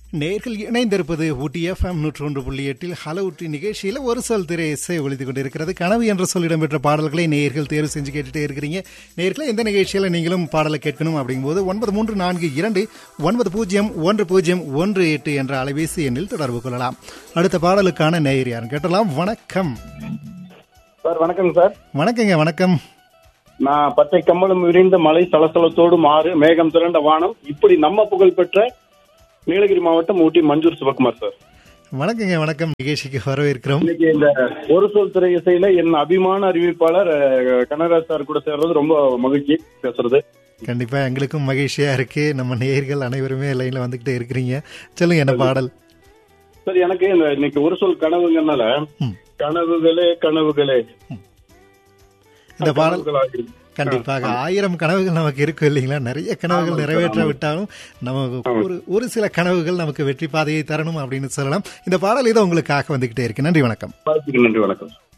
நேர்கள் இணைந்திருப்பது ஊட்டி எஃப்எம் நூற்றி ஒன்று புள்ளி எட்டில் ஹலோ ஊட்டி நிகழ்ச்சியில் ஒரு சொல் திரை இசை ஒழித்துக் கொண்டிருக்கிறது கனவு என்ற சொல் இடம்பெற்ற பாடல்களை நேர்கள் தேர்வு செஞ்சு கேட்டுட்டே இருக்கிறீங்க நேர்களை இந்த நிகழ்ச்சியில் நீங்களும் பாடலை கேட்கணும் அப்படிங்கும்போது ஒன்பது மூன்று நான்கு இரண்டு ஒன்பது பூஜ்ஜியம் ஒன்று பூஜ்ஜியம் ஒன்று எட்டு என்ற அலைபேசி எண்ணில் தொடர்பு கொள்ளலாம் அடுத்த பாடலுக்கான நேயர் யாரும் கேட்டலாம் வணக்கம் சார் வணக்கம் சார் வணக்கங்க வணக்கம் நான் பச்சை கம்பளம் விரிந்த மலை சலசலத்தோடு மாறு மேகம் திரண்ட வானம் இப்படி நம்ம புகழ்பெற்ற நீலகிரி மாவட்டம் ஊட்டி மஞ்சூர் சிவகுமார் சார் வணக்கங்க வணக்கம் நிகழ்ச்சிக்கு வரவேற்கிறோம் இன்னைக்கு இந்த ஒரு சொல் திரை இசையில என் அபிமான அறிவிப்பாளர் அஹ், கனகராஜ் சார் கூட சேர்றது ரொம்ப மகிழ்ச்சி பேசுறது கண்டிப்பா எங்களுக்கும் மகிழ்ச்சியா இருக்கு நம்ம நேயர்கள் அனைவருமே லைன்ல வந்துகிட்டே இருக்கிறீங்க சொல்லுங்க என்ன பாடல் சார் எனக்கு இந்த இன்னைக்கு ஒரு சொல் கனவுங்கனால ம். கனவுகளே கனவுகளே இந்த பாடல் கனவுகளாக இருக்கு. கண்டிப்பாக ஆயிரம் கனவுகள் நமக்கு இருக்கும் இல்லைங்களா நிறைய கனவுகள் ஆமாம் நிறைவேற்ற சார், ஆமாம். விட்டாலும் நமக்கு ஒரு ஒரு சில கனவுகள் நமக்கு வெற்றி பாதையை தரணும் அப்படின்னு சொல்லலாம் இந்த பாடல் இதோ உங்களுக்காக வந்துகிட்டே இருக்கு நன்றி வணக்கம் வாய்ப்புக்கு நன்றி வணக்கம்